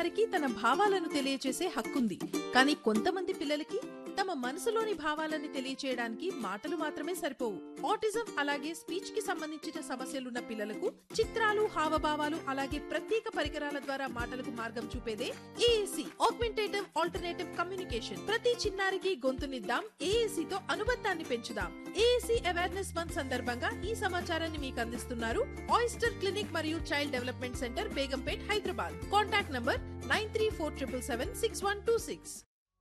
వారికి తన భావాలను తెలియచేసే హక్కుంది కానీ కొంతమంది పిల్లలకి తమ మనసులోని భావాలని తెలియచేయడానికి మాటలు మాత్రమే సరిపోవు ఆటిజం అలాగే స్పీచ్ కి సంబంధించిన సమస్యలున్న పిల్లలకు చిత్రాలు హావభావాలు అలాగే ప్రత్యేక పరికరాల ద్వారా మాటలకు మార్గం చూపేదే ఏఏసి ఆగ్మెంటేటివ్ ఆల్టర్నేటివ్ కమ్యూనికేషన్ ప్రతి చిన్నారికి గొంతునిద్దాం ఏఏసి తో అనుబంధాన్ని పెంచుదాం ఏఏసి అవేర్నెస్ మంత్ సందర్భంగా ఈ సమాచారాన్ని మీకు అందిస్తున్నారు ఆయిస్టర్ క్లినిక్ మరియు child development centre Begumpet Hyderabad contact number nine three four triple seven six one two six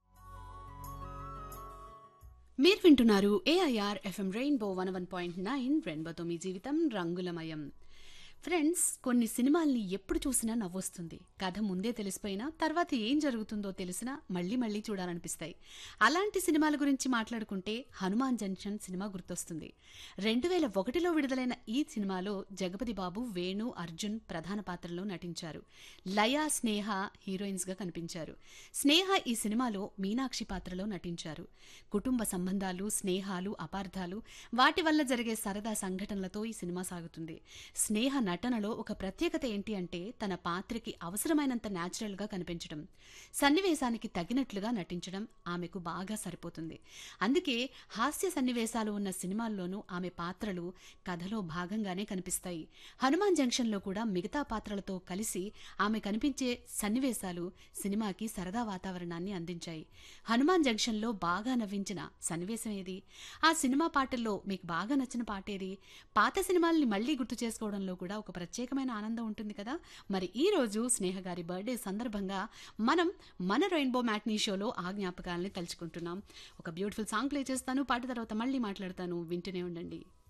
మీరు వింటున్నారు AIR FM rainbow one one point nine రెయిన్బోతో మీ జీవితం రంగులమయం ఫ్రెండ్స్ కొన్ని సినిమాల్ని ఎప్పుడు చూసినా నవ్వొస్తుంది కథ ముందే తెలిసిపోయినా తర్వాత ఏం జరుగుతుందో తెలిసినా మళ్ళీ మళ్ళీ చూడాలనిపిస్తాయి అలాంటి సినిమాల గురించి మాట్లాడుకుంటే హనుమాన్ జంక్షన్ సినిమా గుర్తొస్తుంది రెండు వేల ఒకటిలో విడుదలైన ఈ సినిమాలో జగపతి బాబు వేణు అర్జున్ ప్రధాన పాత్రలో నటించారు లయ స్నేహ హీరోయిన్స్గా కనిపించారు స్నేహ ఈ సినిమాలో మీనాక్షి పాత్రలో నటించారు కుటుంబ సంబంధాలు స్నేహాలు అపార్థాలు వాటి వల్ల జరిగే సరదా సంఘటనలతో ఈ సినిమా సాగుతుంది స్నేహ నటనలో ఒక ప్రత్యేకత ఏంటి అంటే తన పాత్రకి అవసరమైనంత న్యాచురల్గా కనిపించడం సన్నివేశానికి తగినట్లుగా నటించడం ఆమెకు బాగా సరిపోతుంది అందుకే హాస్య సన్నివేశాలు ఉన్న సినిమాల్లోనూ ఆమె పాత్రలు కథలో భాగంగానే కనిపిస్తాయి హనుమాన్ జంక్షన్లో కూడా మిగతా పాత్రలతో కలిసి ఆమె కనిపించే సన్నివేశాలు సినిమాకి సరదా వాతావరణాన్ని అందించాయి హనుమాన్ జంక్షన్లో బాగా నవ్వించిన సన్నివేశం ఏది ఆ సినిమా పాటల్లో మీకు బాగా నచ్చిన పాట ఏది పాత సినిమాల్ని మళ్ళీ గుర్తు చేసుకోవడంలో కూడా ఒక ప్రత్యేకమైన ఆనందం ఉంటుంది కదా మరి ఈ రోజు స్నేహ గారి బర్త్డే సందర్భంగా మనం మన రెయిన్బో మ్యాట్నీ షోలో ఆ జ్ఞాపకాలని తలుచుకుంటున్నాం ఒక బ్యూటిఫుల్ సాంగ్ ప్లే చేస్తాను పాట తర్వాత మళ్ళీ మాట్లాడతాను వింటూనే ఉండండి